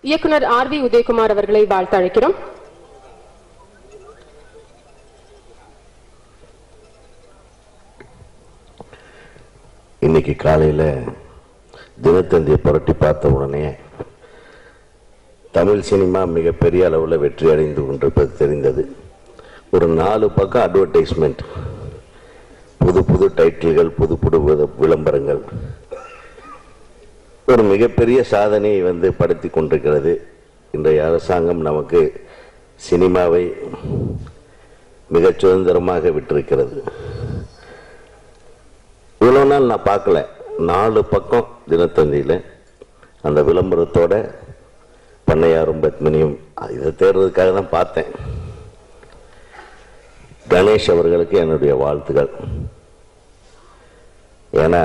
இயக்குனர் R we Udhayakumar அவர்களை வாழ்த்து அழைக்கிறோம் இன்னைக்கு காலையில் தினத்தந்தியை புரட்டி பார்த்த உடனே தமிழ் சினிமா மிகப்பெரிய அளவில் வெற்றி அடைந்து கொண்டிருப்பது தெரிந்தது ஒரு நாலு பக்கம் அட்வர்டைஸ்மெண்ட் புது புது டைட்டில்கள் புது புது வித- விளம்பரங்கள் ஒரு மிகப்பெரிய சாதனையை வந்து படுத்தி கொண்டிருக்கிறது இன்றைய அரசாங்கம் நமக்கு சினிமாவை மிகச் சுதந்திரமாக விட்டிருக்கிறது இவ்வளோ நாள் நான் பார்க்கல நாலு பக்கம் தினத்தந்தியில் அந்த விளம்பரத்தோட பண்ணையாரும் பத்மினியும் இதை தேடுறதுக்காக தான் பார்த்தேன் கணேஷ் அவர்களுக்கு என்னுடைய வாழ்த்துக்கள் ஏன்னா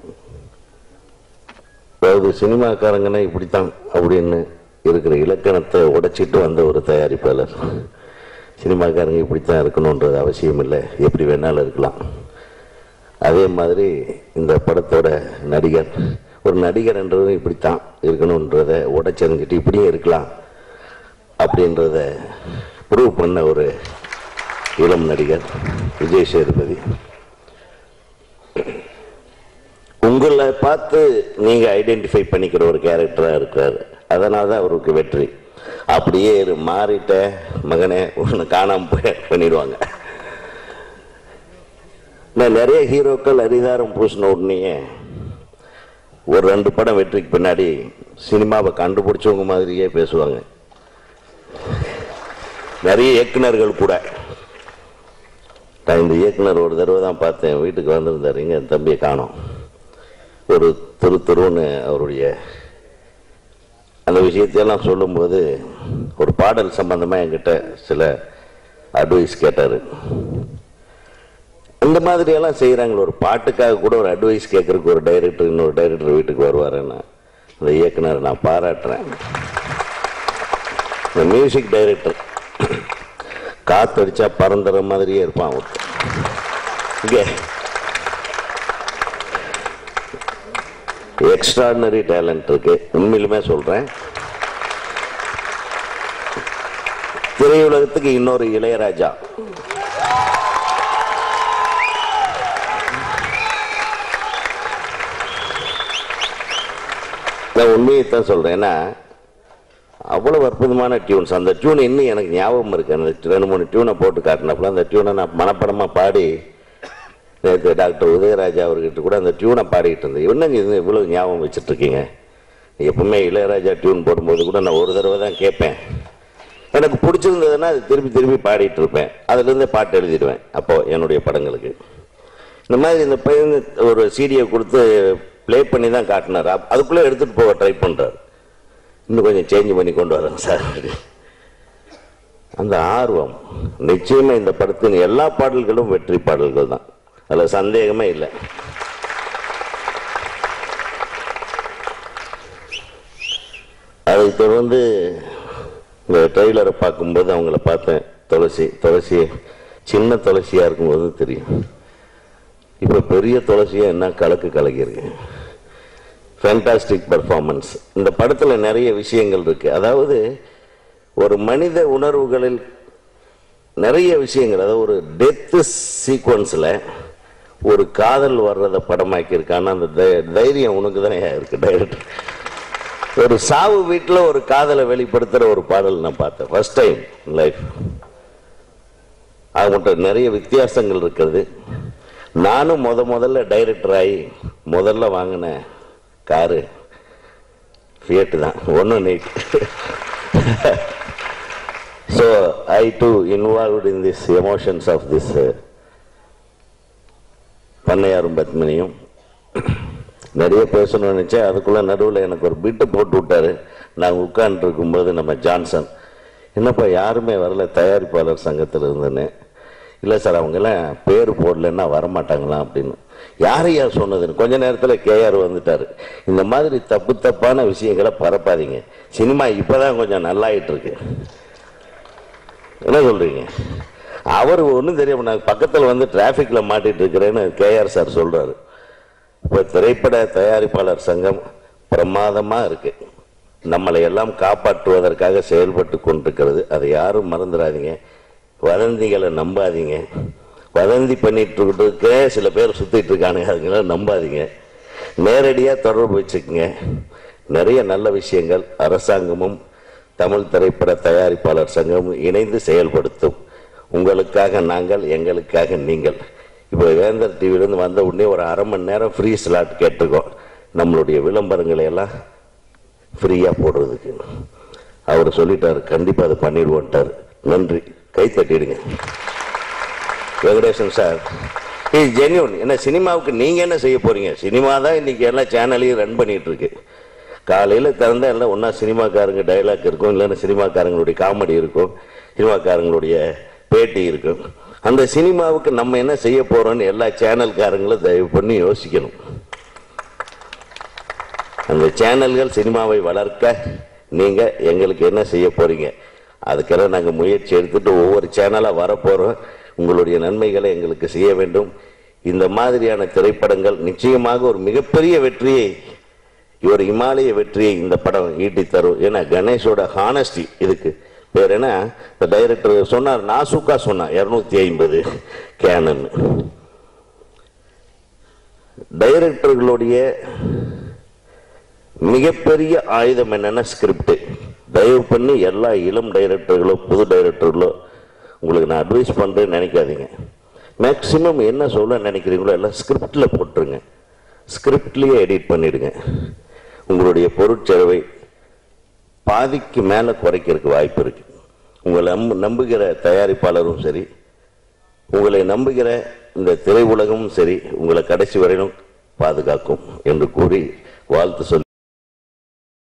அதாவது சினிமாக்காரங்கன்னா இப்படித்தான் அப்படின்னு இருக்கிற இலக்கணத்தை உடைச்சிட்டு வந்த ஒரு தயாரிப்பாளர் சினிமாக்காரங்க இப்படித்தான் இருக்கணுன்றது அவசியம் இல்லை எப்படி வேணாலும் இருக்கலாம் அதே மாதிரி இந்த படத்தோட நடிகர் ஒரு நடிகர்ன்றது இப்படித்தான் இருக்கணுன்றத உடைச்செறிஞ்சிட்டு இப்படியும் இருக்கலாம் அப்படின்றத ப்ரூவ் பண்ண ஒரு இளம் நடிகர் விஜய் சேதுபதி உங்களை பார்த்து நீங்க ஐடென்டிஃபை பண்ணிக்கிற ஒரு கேரக்டரா இருக்காரு அதனால தான் அவருக்கு வெற்றி அப்படியே இரு, மாறிட்ட மகனே ஒன்று காணாம போய் பண்ணிடுவாங்க நான் நிறைய ஹீரோக்கள் அரிதாரம் பூசின உடனேயே ஒரு ரெண்டு படம் வெற்றிக்கு பின்னாடி சினிமாவை கண்டுபிடிச்சவங்க மாதிரியே பேசுவாங்க நிறைய இயக்குனர்கள் கூட நான் இந்த இயக்குனர் ஒரு தடவை தான் பார்த்தேன் வீட்டுக்கு வந்திருந்தாரு இங்க என் தம்பியை காணோம் ஒரு திரு திருன்னு அவருடைய அந்த விஷயத்தையெல்லாம் சொல்லும்போது ஒரு பாடல் சம்பந்தமாக என்கிட்ட சில அட்வைஸ் கேட்டார் இந்த மாதிரி எல்லாம் செய்கிறாங்களே ஒரு பாட்டுக்காக கூட ஒரு அட்வைஸ் கேட்கறதுக்கு ஒரு டைரக்டர் இன்னொரு டைரக்டர் வீட்டுக்கு வருவாருன்னு அந்த இயக்குனரை நான் பாராட்டுறேன் இந்த மியூசிக் டைரக்டர் காத்தடிச்சா பறந்துற மாதிரியே இருப்பான் ஒருத்தன் இங்கே எக்ஸ்ட்ராடினரி டேலண்ட் இருக்கு உண்மையிலுமே சொல்றேன் திரையுலகத்துக்கு இன்னொரு இளையராஜா நான் உண்மையை தான் சொல்றேன் ஏன்னா அவ்வளவு அற்புதமான டியூன்ஸ் அந்த டியூன் இன்னும் எனக்கு ஞாபகம் இருக்கு அந்த ரெண்டு மூணு டியூனை போட்டு காட்டினப்பல அந்த டியூனை நான் மனப்படமாக பாடி நேற்று டாக்டர் உதயராஜா அவர்கிட்ட கூட அந்த டியூனை பாடிக்கிட்டு இருந்தேன் என்னங்க இது இவ்வளவு ஞாபகம் வச்சுட்டு இருக்கீங்க எப்பவுமே இளையராஜா டியூன் போடும்போது கூட நான் ஒரு தடவை தான் கேட்பேன் எனக்கு பிடிச்சிருந்ததுன்னா அது திருப்பி திருப்பி பாடிட்டு இருப்பேன் அதுலேருந்தே பாட்டு எழுதிடுவேன் அப்போ என்னுடைய படங்களுக்கு இந்த மாதிரி இந்த பையன் ஒரு சீடியை கொடுத்து ப்ளே பண்ணி தான் காட்டினார் அப்- அதுக்குள்ளே எடுத்துகிட்டு போக ட்ரை பண்ணுறாரு இன்னும் கொஞ்சம் சேஞ்ச் பண்ணி கொண்டு வரேன் சார் அந்த ஆர்வம் நிச்சயமா இந்த படத்தின் எல்லா பாடல்களும் வெற்றி பாடல்கள் தான் அதில் சந்தேகமே இல்லை அதை தொடர்ந்து இந்த ட்ரெய்லரை பார்க்கும்போது அவங்கள பார்த்தேன் துளசி துளசி சின்ன துளசியாக இருக்கும்போது தெரியும் இப்போ பெரிய துளசியாக என்ன கலக்கு கலக்கியிருக்கு ஃபேண்டாஸ்டிக் பர்ஃபார்மன்ஸ் இந்த படத்தில் நிறைய விஷயங்கள் இருக்கு அதாவது ஒரு மனித உணர்வுகளில் நிறைய விஷயங்கள் அதாவது ஒரு டெத்து சீக்வன்ஸில் ஒரு காதல் வர்றதை படமாக்கியிருக்கான அந்த தை- தைரியம் உனக்கு தானே இருக்கு டைரக்டர் ஒரு சாவு வீட்டில் ஒரு காதலை வெளிப்படுத்துகிற ஒரு பாடல் நான் பார்த்தேன் ஃபர்ஸ்ட் டைம் லைஃப் அவங்கள்ட்ட நிறைய வித்தியாசங்கள் இருக்கிறது நானும் முத முதல்ல டைரக்டர் ஆகி முதல்ல வாங்கின காரு ஃபியட்டு தான் ஒன்று நெய்ட் so I too involved in this emotions of this பண்ணையாரும் பத்மினியும் நிறைய பேசணும்னு நினச்சேன் அதுக்குள்ளே நடுவில் எனக்கு ஒரு பிட்டு போட்டு விட்டாரு நான் உட்கார்ந்து இருக்கும்போது நம்ம ஜான்சன் என்னப்பா யாருமே வரல தயாரிப்பாளர் சங்கத்தில் இருந்தேன்னு இல்லை சார் அவங்கெல்லாம் பேர் போடலன்னா வரமாட்டாங்களாம் அப்படின்னு யாரையா சொன்னதுன்னு கொஞ்ச நேரத்தில் கேஆர் வந்துட்டார் இந்த மாதிரி தப்பு தப்பான விஷயங்களை பரப்பாதீங்க சினிமா இப்போதான் கொஞ்சம் நல்லாயிட்டு இருக்கு என்ன சொல்றீங்க அவர் ஒன்றும் தெரியாம நான் பக்கத்தில் வந்து டிராஃபிக்கில் மாட்டிட்டு இருக்கிறேன்னு கேஆர் சார் சொல்றாரு இப்போ திரைப்பட தயாரிப்பாளர் சங்கம் பிரமாதமாக இருக்கு நம்மளை எல்லாம் காப்பாற்றுவதற்காக செயல்பட்டு கொண்டிருக்கிறது அதை யாரும் மறந்துடாதீங்க வதந்திகளை நம்பாதீங்க வதந்தி பண்ணிட்டு இருக்க சில பேர் சுத்திட்டு இருக்கானுங்க அதுங்களாம் நம்பாதீங்க நேரடியாக தொடர்பு வச்சுக்கோங்க நிறைய நல்ல விஷயங்கள் அரசாங்கமும் தமிழ் திரைப்பட தயாரிப்பாளர் சங்கமும் இணைந்து செயல்படுத்தும் உங்களுக்காக நாங்கள் எங்களுக்காக நீங்கள் இப்போ வேந்தர் டிவிலேருந்து வந்த உடனே ஒரு அரை மணி நேரம் ஃப்ரீ ஸ்லாட் கேட்டிருக்கோம் நம்மளுடைய விளம்பரங்களை எல்லாம் ஃப்ரீயாக போடுறதுக்கு அவர் சொல்லிட்டாரு கண்டிப்பாக அதை பண்ணிடுவோன்ட்டார் நன்றி கை தட்டிடுங்க வெங்கடேசன் சார் இது ஜென்யூன் என்ன சினிமாவுக்கு நீங்கள் என்ன செய்ய போறீங்க சினிமா தான் இன்னைக்கு எல்லா சேனலையும் ரன் பண்ணிட்டு இருக்கு காலையில் திறந்தா எல்லாம் ஒன்றா சினிமாக்காரங்க டைலாக் இருக்கும் இல்லைன்னா சினிமாக்காரங்களுடைய காமெடி இருக்கும் சினிமாக்காரங்களுடைய பேட்டி இருக்கும் அந்த சினிமாவுக்கு நம்ம என்ன செய்ய போறோம்னு எல்லா சேனல்காரங்களும் தயவு பண்ணி யோசிக்கணும் அந்த சேனல்கள் சினிமாவை வளர்க்க நீங்க எங்களுக்கு என்ன செய்ய போறீங்க அதுக்கெல்லாம் நாங்க முயற்சி எடுத்துட்டு ஒவ்வொரு சேனலா வரப்போறோம் உங்களுடைய நன்மைகளை எங்களுக்கு செய்ய வேண்டும் இந்த மாதிரியான திரைப்படங்கள் நிச்சயமாக ஒரு மிகப்பெரிய வெற்றியை ஒரு இமாலய வெற்றியை இந்த படம் ஈட்டி தரும் ஏன்னா கணேஷோட ஹானஸ்டி இதுக்கு பேர் என்ன இந்த டைரக்டர் சொன்னார் நாசுக்கா சொன்னார் இருநூத்தி ஐம்பது கேனன் டைரக்டர்களுடைய மிகப்பெரிய ஆயுதம் என்னன்னா ஸ்கிரிப்ட் தயவு பண்ணி எல்லா இளம் டைரக்டர்களோ புது டைரக்டர்களோ உங்களுக்கு நான் அட்வைஸ் பண்ணுறேன்னு நினைக்காதீங்க மேக்சிமம் என்ன சொல்ல நினைக்கிறீங்களோ எல்லாம் ஸ்கிரிப்டில் போட்டுருங்க ஸ்கிரிப்ட்லேயே எடிட் பண்ணிடுங்க உங்களுடைய பொருட்செலவை பாதிக்கு மேலே குறைக்கிறதுக்கு வாய்ப்பு இருக்கு உங்களை நம்பு நம்புகிற தயாரிப்பாளரும் சரி உங்களை நம்புகிற இந்த திரையுலகமும் சரி உங்களை கடைசி வரையிலும் பாதுகாக்கும் என்று கூறி வாழ்த்து சொல்லி